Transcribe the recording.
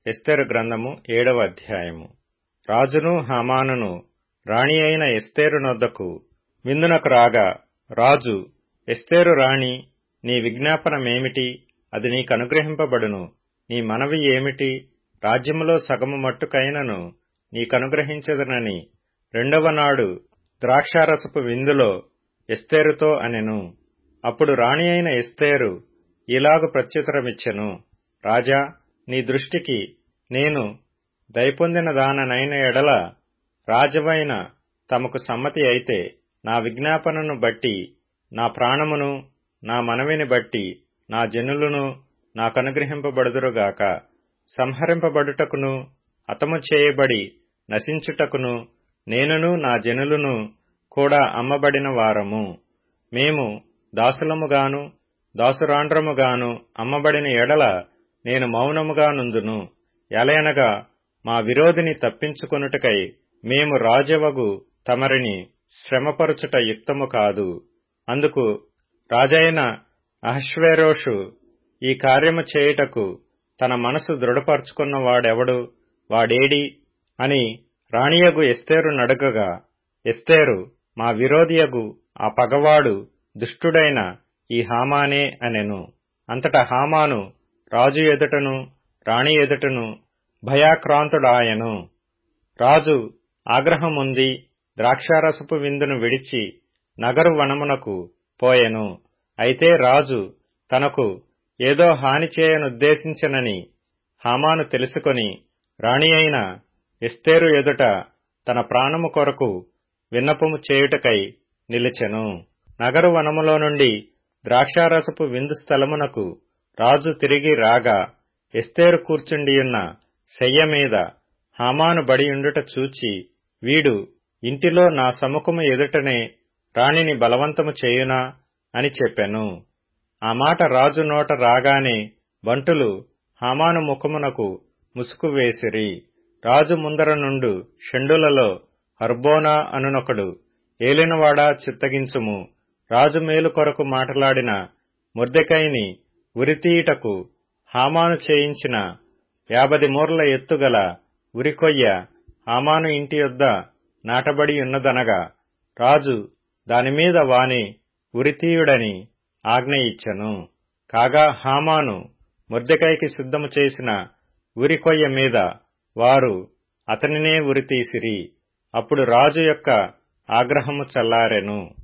ఎస్తేరు గ్రంథము ఏడవ అధ్యాయము రాజును హామానును రాణి అయిన ఎస్తేరు నొద్దకు విందునకు రాగా రాజు ఎస్తేరు రాణి నీ విజ్ఞాపనమేమిటి అది నీకు అనుగ్రహింపబడును నీ మనవి ఏమిటి రాజ్యములో సగము మట్టుకైనను నీకనుగ్రహించదనని రెండవ నాడు ద్రాక్షారసపు విందులో ఎస్తేరుతో అనెను అప్పుడు రాణి అయిన ఎస్తేరు ఇలాగు ప్రత్యుత్తరమిచ్చెను రాజా నీ దృష్టికి నేను దయపొందిన దాననైన ఎడల రాజవైన తమకు సమ్మతి అయితే నా విజ్ఞాపనను బట్టి నా ప్రాణమును నా మనవిని బట్టి నా జనులను నాకనుగ్రహింపబడుదురుగాక సంహరింపబడుటకును హతము చేయబడి నశించుటకును నేనును నా జనులను కూడా అమ్మబడిన వారము మేము దాసులముగాను దాసురాండ్రముగాను అమ్మబడిన ఎడల నేను మౌనముగా నుందును ఎలయనగా మా విరోధిని తప్పించుకొనుటకై మేము రాజవగు తమరిని శ్రమపరుచుట యుక్తము కాదు అందుకు రాజైన అహశ్వేరోషు ఈ కార్యము చేయుటకు తన మనసు దృఢపరుచుకున్న వాడెవడు వాడేడి అని రాణియగు ఎస్తేరు నడుగగా ఎస్తేరు మా విరోధియగు ఆ పగవాడు దుష్టుడైన ఈ హామానే అనెను అంతటా హామాను రాజు ఎదుటను రాణి ఎదుటను భయాక్రాంతుడాయను రాజు ఆగ్రహముంది ద్రాక్షారసపు విందును విడిచి నగరు వనమునకు పోయెను అయితే రాజు తనకు ఏదో హాని చేయనుద్దేశించనని హామాను తెలుసుకొని రాణి అయిన ఎస్తేరు ఎదుట తన ప్రాణము కొరకు విన్నపము చేయుటకై నిలిచెను నగరు వనములో నుండి ద్రాక్షారసపు విందు స్థలమునకు రాజు తిరిగి రాగా ఎస్తేరు కూర్చుండియున్న శయ్య మీద హామాను బడియుండుట చూచి వీడు ఇంటిలో నా సముఖము ఎదుటనే రాణిని బలవంతము చేయునా అని చెప్పెను ఆ మాట రాజు నోట రాగానే బంటులు హామాను ముఖమునకు ముసుగు వేసిరి రాజు ముందర నుండు షండులలో హర్బోనా అనునొకడు ఏలినవాడా చిత్తగించుము రాజు మేలు కొరకు మాటలాడిన ముర్దెకైని ఉరితీయుటకు హామాను చేయించిన యాభది మూర్ల ఎత్తుగల ఉరికొయ్య హామాను ఇంటి యొద్ద నాటబడి ఉన్నదనగా రాజు దానిమీద వాని ఉరితీయుడని ఆజ్ఞ ఇచ్చెను కాగా హామాను ముర్దెకైకి సిద్ధము చేసిన ఉరికొయ్య మీద వారు అతనినే ఉరితీసిరి అప్పుడు రాజు యొక్క ఆగ్రహము చల్లారెను